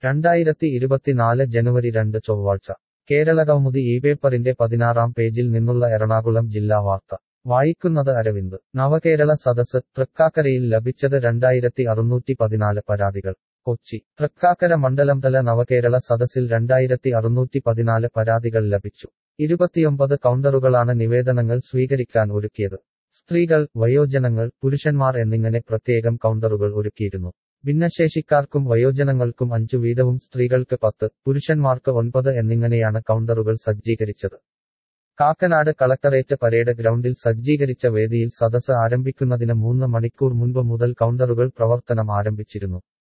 രണ്ടായിരത്തി ഇരുപത്തിനാല് ജനുവരി രണ്ട് ചൊവ്വാഴ്ച കേരളകൗമുദി ഈ പേപ്പറിന്റെ പതിനാറാം പേജിൽ നിന്നുള്ള എറണാകുളം ജില്ലാ വാർത്ത വായിക്കുന്നത് അരവിന്ദ് നവകേരള സദസ് തൃക്കാക്കരയിൽ ലഭിച്ചത് രണ്ടായിരത്തി അറുന്നൂറ്റി പതിനാല് പരാതികൾ കൊച്ചി തൃക്കാക്കര മണ്ഡലംതല നവകേരള സദസ്സിൽ രണ്ടായിരത്തി അറുന്നൂറ്റി പതിനാല് പരാതികൾ ലഭിച്ചു ഇരുപത്തിയൊമ്പത് കൗണ്ടറുകളാണ് നിവേദനങ്ങൾ സ്വീകരിക്കാൻ ഒരുക്കിയത് സ്ത്രീകൾ വയോജനങ്ങൾ പുരുഷന്മാർ എന്നിങ്ങനെ പ്രത്യേകം കൗണ്ടറുകൾ ഒരുക്കിയിരുന്നു ഭിന്നശേഷിക്കാർക്കും വയോജനങ്ങൾക്കും അഞ്ചു വീതവും സ്ത്രീകൾക്ക് പത്ത് പുരുഷന്മാർക്ക് ഒൻപത് എന്നിങ്ങനെയാണ് കൗണ്ടറുകൾ സജ്ജീകരിച്ചത് കാക്കനാട് കളക്ടറേറ്റ് പരേഡ് ഗ്രൗണ്ടിൽ സജ്ജീകരിച്ച വേദിയിൽ സദസ് ആരംഭിക്കുന്നതിന് മൂന്ന് മണിക്കൂർ മുൻപ് മുതൽ കൗണ്ടറുകൾ പ്രവർത്തനം ആരംഭിച്ചിരുന്നു